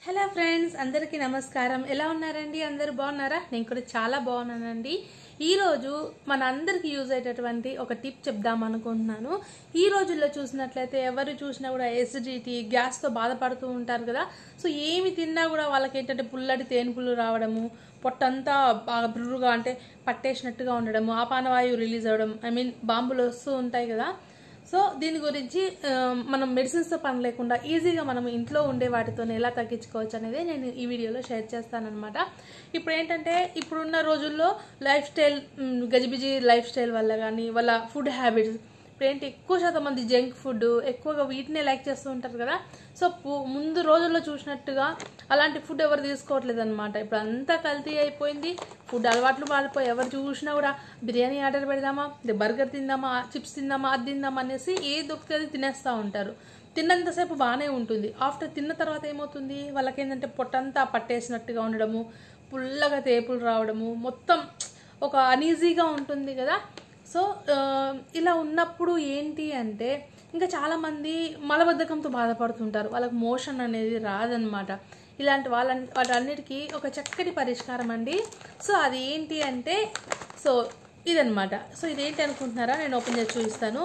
hello friends అందరికీ నమస్కారం ఎలా ఉన్నారండి అందరూ బాగున్నారా నేను కూడా చాలా బాగున్నానండి ఈరోజు మన అందరికీ యూజ్ అయ్యేటటువంటి ఒక టిప్ చెప్దాం అనుకుంటున్నాను ఈ రోజుల్లో చూసినట్లయితే ఎవరు చూసినా కూడా ఎసిడిటీ గ్యాస్తో బాధపడుతూ ఉంటారు కదా సో ఏమి తిన్నా కూడా వాళ్ళకి ఏంటంటే పుల్లటి తేనుపులు రావడము పొట్టంతా బాగా బ్రురుగా అంటే పట్టేసినట్టుగా ఉండడము ఆపానవాయువు రిలీజ్ అవ్వడం ఐ మీన్ బాంబులు వస్తూ ఉంటాయి కదా సో దీని గురించి ఆ, మనం మెడిసిన్స్తో పని లేకుండా ఈజీగా మనం ఇంట్లో ఉండే వాటితో ఎలా తగ్గించుకోవచ్చు అనేది నేను ఈ వీడియోలో షేర్ చేస్తానన్నమాట ఇప్పుడు ఏంటంటే ఇప్పుడున్న రోజుల్లో లైఫ్ స్టైల్ మ్, గజిబిజి లైఫ్ స్టైల్ వల్ల కానీ వాళ్ళ ఫుడ్ హ్యాబిట్స్ ఇప్పుడు ఏంటి ఎక్కువ శాతం మంది జంక్ ఫుడ్ ఎక్కువగా వీటినే లైక్ చేస్తూ ఉంటారు కదా సో పు- ముందు రోజుల్లో చూసినట్టుగా అలాంటి ఫుడ్ ఎవరు తీసుకోవట్లేదు అనమాట ఇప్పుడు అంతా కల్తీ అయిపోయింది ఫుడ్ అలవాట్లు మారిపోయి ఎవరు చూసినా కూడా బిర్యానీ ఆర్డర్ పెడదామా బర్గర్ తిందామా చిప్స్ తిందామా అది తిందామా అనేసి ఏ దొరికితే అది తినేస్తూ ఉంటారు తిన్నంతసేపు బాగానే ఉంటుంది ఆఫ్టర్ తిన్న తర్వాత ఏమవుతుంది వాళ్ళకి ఏంటంటే పొట్టంతా పట్టేసినట్టుగా ఉండడము పుల్లగా తేపులు రావడము మొత్తం ఒక అనీజీగా ఉంటుంది కదా సో ఆ, ఇలా ఉన్నప్పుడు ఏంటి అంటే ఇంకా చాలామంది మలబద్ధకంతో బాధపడుతుంటారు వాళ్ళకి మోషన్ అనేది రాదనమాట ఇలాంటి వాళ్ళ వాటన్నిటికీ ఒక చక్కటి పరిష్కారం అండి సో అది ఏంటి అంటే సో ఇదనమాట సో ఇదేంటి అనుకుంటున్నారా నేను ఓపెన్ చేసి చూపిస్తాను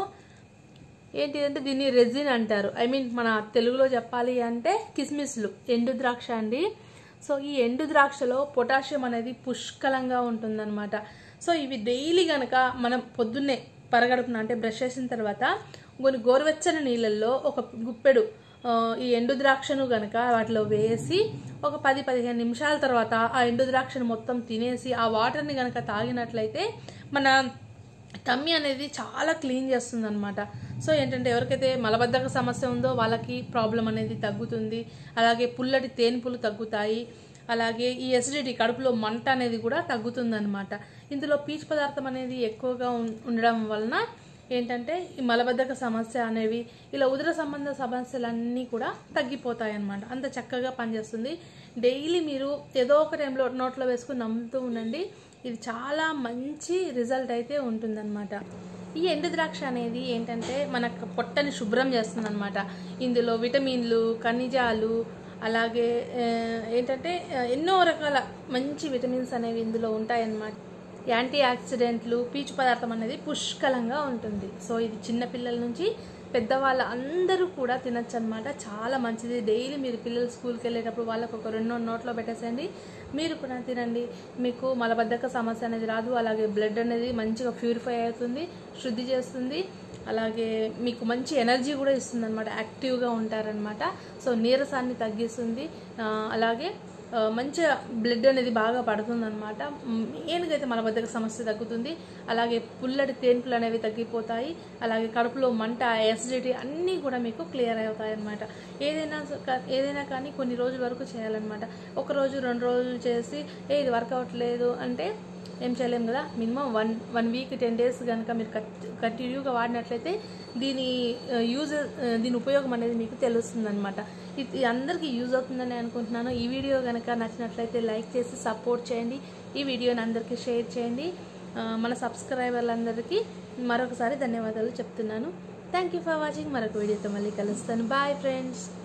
ఏంటి అంటే దీన్ని రెజిన్ అంటారు ఐ మీన్ మన తెలుగులో చెప్పాలి అంటే కిస్మిస్లు ఎండు ద్రాక్ష అండి సో ఈ ఎండు ద్రాక్షలో పొటాషియం అనేది పుష్కలంగా ఉంటుందన్నమాట సో ఇవి డైలీ గనక మనం పొద్దున్నే పరగడుపున అంటే బ్రష్ చేసిన తర్వాత కొన్ని గోరువెచ్చని నీళ్ళల్లో ఒక గుప్పెడు ఆ, ఈ ఎండు ద్రాక్షను గనక వాటిలో వేసి ఒక పది పదిహేను నిమిషాల తర్వాత ఆ ఎండు ద్రాక్షను మొత్తం తినేసి ఆ వాటర్ని గనక తాగినట్లయితే మన టమ్మీ అనేది చాలా క్లీన్ చేస్తుంది అనమాట సో ఏంటంటే ఎవరికైతే మలబద్ధక సమస్య ఉందో వాళ్ళకి ప్రాబ్లం అనేది తగ్గుతుంది అలాగే పుల్లటి తేన్పులు తగ్గుతాయి అలాగే ఈ ఎసిడిటీ కడుపులో మంట అనేది కూడా తగ్గుతుంది అనమాట ఇందులో పీచు పదార్థం అనేది ఎక్కువగా ఉం- ఉండడం వలన ఏంటంటే ఈ మలబద్ధక సమస్య అనేవి ఇలా ఉదర సంబంధ సమస్యలన్నీ కూడా తగ్గిపోతాయి అన్నమాట అంత చక్కగా పనిచేస్తుంది డైలీ మీరు ఏదో ఒక టైంలో నోట్లో వేసుకుని నమ్ముతూ ఉండండి ఇది చాలా మంచి రిజల్ట్ అయితే ఉంటుందన్నమాట ఈ ఎండు ద్రాక్ష అనేది ఏంటంటే మన పొట్టని శుభ్రం చేస్తుంది అనమాట ఇందులో విటమిన్లు ఖనిజాలు అలాగే ఆ, ఏంటంటే ఆ, ఎన్నో రకాల మంచి విటమిన్స్ అనేవి ఇందులో ఉంటాయన్నమాట యాంటీ ఆక్సిడెంట్లు పీచు పదార్థం అనేది పుష్కలంగా ఉంటుంది సో ఇది చిన్నపిల్లల నుంచి పెద్దవాళ్ళ అందరూ కూడా తినచ్చు అనమాట చాలా మంచిది డైలీ మీరు పిల్లలు స్కూల్కి వెళ్ళేటప్పుడు వాళ్ళకు ఒక రెండు నోట్లో పెట్టేసేయండి మీరు కూడా తినండి మీకు మలబద్ధక సమస్య అనేది రాదు అలాగే బ్లడ్ అనేది మంచిగా ప్యూరిఫై అవుతుంది శుద్ధి చేస్తుంది అలాగే మీకు మంచి ఎనర్జీ కూడా ఇస్తుంది అనమాట యాక్టివ్గా ఉంటారనమాట సో నీరసాన్ని తగ్గిస్తుంది ఆ, అలాగే ఆ, మంచిగా బ్లడ్ అనేది బాగా పడుతుంది అనమాట మెయిన్గా అయితే మలబద్ధక సమస్య తగ్గుతుంది అలాగే పుల్లటి తేన్పులు అనేవి తగ్గిపోతాయి అలాగే కడుపులో మంట యాసిడిటీ అన్నీ కూడా మీకు క్లియర్ అవుతాయి అనమాట ఏదైనా స- ఏదైనా కానీ కొన్ని రోజుల వరకు చేయాలన్నమాట ఒక రోజు రెండు రోజులు చేసి ఏ ఇది వర్క్ అవ్వట్లేదు అంటే ఏం చేయలేం కదా minimum one one week ten days కనుక మీరు కంటిన్యూగా వాడినట్లయితే దీని యూజ్ దీని ఉపయోగం అనేది మీకు తెలుస్తుంది అనమాట ఇది అందరికీ యూజ్ అవుతుందని అనుకుంటున్నాను ఈ వీడియో కనుక నచ్చినట్లయితే లైక్ చేసి సపోర్ట్ చేయండి ఈ వీడియోని అందరికీ షేర్ చేయండి ఆ, మన సబ్స్క్రైబర్లందరికీ మరొకసారి ధన్యవాదాలు చెప్తున్నాను థ్యాంక్ యూ ఫర్ వాచింగ్ మరొక వీడియోతో మళ్ళీ కలుస్తాను బాయ్ ఫ్రెండ్స్